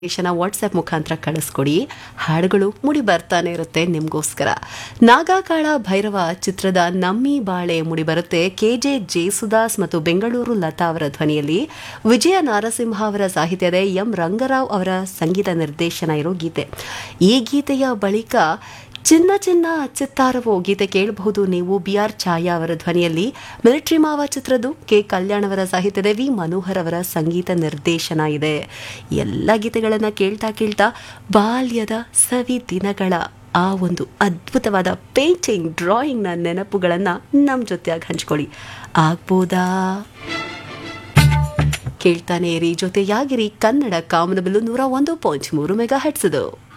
ಸಂದೇಶನ WhatsApp ಮುಖಾಂತರ ಕಳಿಸ್ಕೊಡಿ ಹಾಡುಗಳು ಮುಡಿ ಬರ್ತಾನೆ ಇರುತ್ತೆ ನಿಮಗೋಸ್ಕರ ನಾಗಾಕಾಳ ಭೈರವ ಚಿತ್ರದ ನಮ್ಮಿ ಬಾಳೆ ಮುಡಿ ಬರುತ್ತೆ ಕೆ ಜೆ ಜೇಸುದಾಸ್ ಮತ್ತು ಬೆಂಗಳೂರು ಲತಾ ಅವರ ಧ್ವನಿಯಲ್ಲಿ ವಿಜಯ ನಾರಸಿಂಹ ಅವರ ಸಾಹಿತ್ಯದ ಎಂ ರಂಗರಾವ್ ಅವರ ಸಂಗೀತ ನಿರ್ದೇಶನ ಇರೋ ಗೀತೆ ಈ ಗೀತೆಯ ಬಳಿಕ ಚಿನ್ನ ಚಿನ್ನ ಚಿತ್ತಾರವೋ ಗೀತೆ ಕೇಳಬಹುದು ನೀವು ಬಿ ಆರ್ ಛಾಯಾ ಅವರ ಧ್ವನಿಯಲ್ಲಿ ಮಿಲಿಟರಿ ಮಾವ ಚಿತ್ರದ್ದು ಕೆ ಕಲ್ಯಾಣ್ ಅವರ ಸಾಹಿತ್ಯದ ವಿ ಮನೋಹರ್ ಅವರ ಸಂಗೀತ ನಿರ್ದೇಶನ ಇದೆ ಎಲ್ಲ ಗೀತೆಗಳನ್ನು ಕೇಳ್ತಾ ಕೇಳ್ತಾ ಬಾಲ್ಯದ ಸವಿ ದಿನಗಳ ಆ ಒಂದು ಅದ್ಭುತವಾದ ಪೇಂಟಿಂಗ್ ಡ್ರಾಯಿಂಗ್ನ ನೆನಪುಗಳನ್ನು ನಮ್ಮ ಜೊತೆಯಾಗಿ ಹಂಚ್ಕೊಳ್ಳಿ ಆಗ್ಬೋದಾ ಕೇಳ್ತಾನೆ ಇರಿ ಜೊತೆಯಾಗಿರಿ ಕನ್ನಡ ಕಾಮನಬಿಲ್ಲು ನೂರ ಒಂದು ಪಾಯಿಂಟ್ ಮೂರು ಮೆಗಾ ಹಟ್ಸದು